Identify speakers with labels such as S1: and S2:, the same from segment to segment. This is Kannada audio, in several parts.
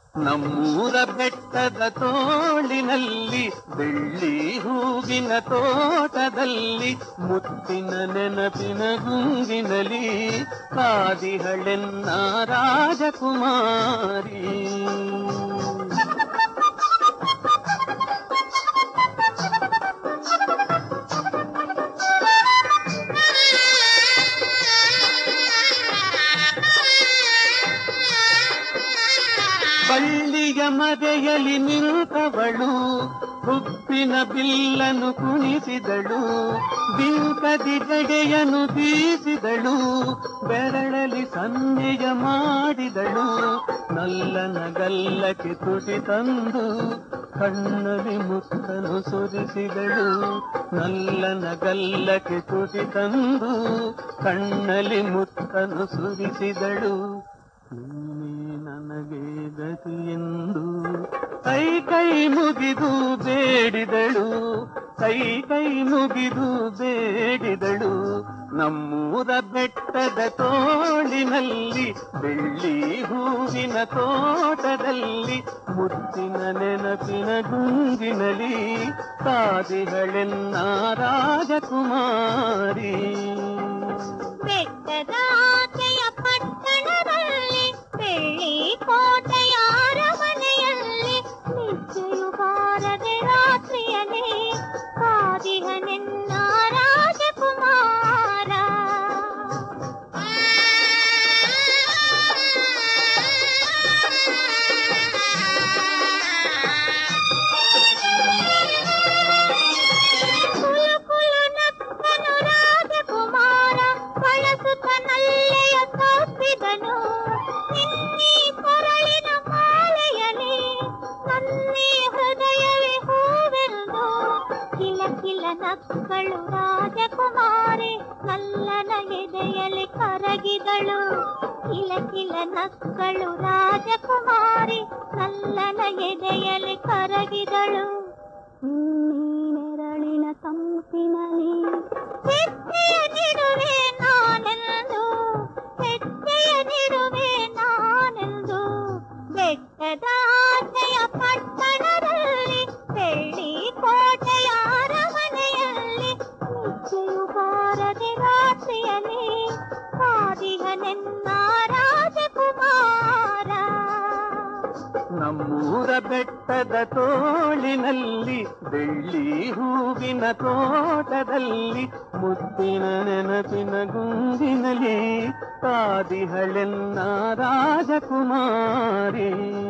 S1: ನಮ್ಮೂರ ಬೆಟ್ಟದ ತೋಳಿನಲ್ಲಿ ಬೆಳ್ಳಿ ಹೂವಿನ ತೋಟದಲ್ಲಿ ಮುತ್ತಿನ ನೆನಪಿನ ಗುಂಗಿನಲಿ ಕಾದಿಹಳೆನ್ನ ರಾಜಕುಮಾರಿ ಬಳ್ಳಿಯ ಮದೆಯಲಿ ನಿಂತವಳು ಹುಬ್ಬಿನ ಬಿಲ್ಲನು ಕುಣಿಸಿದಳು ಬಿಂಕದಿ ಜಡೆಯನು ಬೀಸಿದಳು ಬೆರಳಲಿ ಸನ್ನೆಯ ಮಾಡಿದಳು ನಲ್ಲನ ಗಲ್ಲಕ್ಕೆ ತುಟಿ ತಂದು ಕಣ್ಣಲ್ಲಿ ಮುತ್ತನು ಸುರಿಸಿದಳು ನಲ್ಲನ ಗಲ್ಲಕ್ಕೆ ತುಟಿ ತಂದು ಕಣ್ಣಲ್ಲಿ ಮುತ್ತನು ಸುರಿಸಿದಳು ನೀನೇ ನನಗೆ ಗತಿಯೆಂದು ಕೈ ಕೈ ಮುಗಿದು ಬೇಡಿದಳು ಕೈ ಕೈ ಮುಗಿದು ಬೇಡಿದಳು ನಮ್ಮೂರ ಬೆಟ್ಟದ ತೋಳಿನಲ್ಲಿ ಬೆಳ್ಳಿ ಹೂವಿನ ತೋಟದಲ್ಲಿ ಮುತ್ತಿನ ನೆನಪಿನ ಗುಂಗಿನಲಿ ಕಾದಿಹಳೆನ್ನ ರಾಜಕುಮಾರಿ
S2: ಬೆಟ್ಟದಾಚೆಯ ಪಟ್ಟಣದಲ್ಲಿ ಬೆಳ್ಳಿ ಕೋಟೆಯ ಅರಮನೆಯಲ್ಲಿ ನಿಚ್ಚೆಯು ಬಾರದೆ ರಾತ್ರಿಯಲ್ಲಿ ಕಾದಿಹನೆನ್ನ ರಾಜಕುಮಾರ ಕುಲು ಕುಲು ನಕ್ಕನು ರಾಜಕುಮಾರ ಬಳಸುತ್ತ ನಲ್ಲೆಯ ತಪ್ಪಿದನು ನಿನ್ನಿ ಕೊರಳಿನ ಮಾಲೆಯಲಿ ನನ್ನಿ ಹೃದಯವೇ ಹೂವೆಂದು ಕಿಲ ಕಿಲ ನಕ್ಕಳು ರಾಜಕುಮಾರಿ ನಲ್ಲನ ಎದೆಯಲ್ಲಿ ಕರಗಿದಳು ಕಿಲ ಕಿಲ ನಕ್ಕಳು ರಾಜಕುಮಾರಿ ನಲ್ಲನ ಎದೆಯಲ್ಲಿ ಕರಗಿದಳು ನೆರಳಿನ ತಂಪಿನಲ್ಲಿ ಹೆಜ್ಜೆಯ ನಿಡುವೆ ನಾನೆಂದು ಹೆಜ್ಜೆಯ ನಿಡುವೆ ನಾನೆಂದು ಬೆಟ್ಟದಾಚೆಯ ಪಟ್ಟಣದಲ್ಲಿ ಬೆಳ್ಳಿ ಕೋಟೆಯ ಅರಮನೆಯಲ್ಲಿ ನಿಚ್ಚೆಯು ಬಾರದೆ ರಾತ್ರಿಯಲ್ಲಿ ಕಾದಿಹನೆನ್ನ ರಾಜಕುಮಾರ
S1: ನಮ್ಮೂರ ಬೆಟ್ಟದ ತೋಳಿನಲ್ಲಿ ಬೆಳ್ಳಿ ಹೂವಿನ ತೋಟದಲ್ಲಿ ಮುತ್ತಿನ ನೆನಪಿನ ಗುಂಗಿನಲಿ ಕಾದಿಹಳೆನ್ನ ರಾಜಕುಮಾರಿ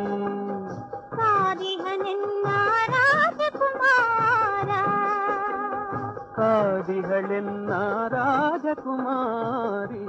S2: ಕಾದಿಹನೆನ್ನ ರಾಜಕುಮಾರ
S1: ಕಾದಿಹಳೆನ್ನ ರಾಜಕುಮಾರಿ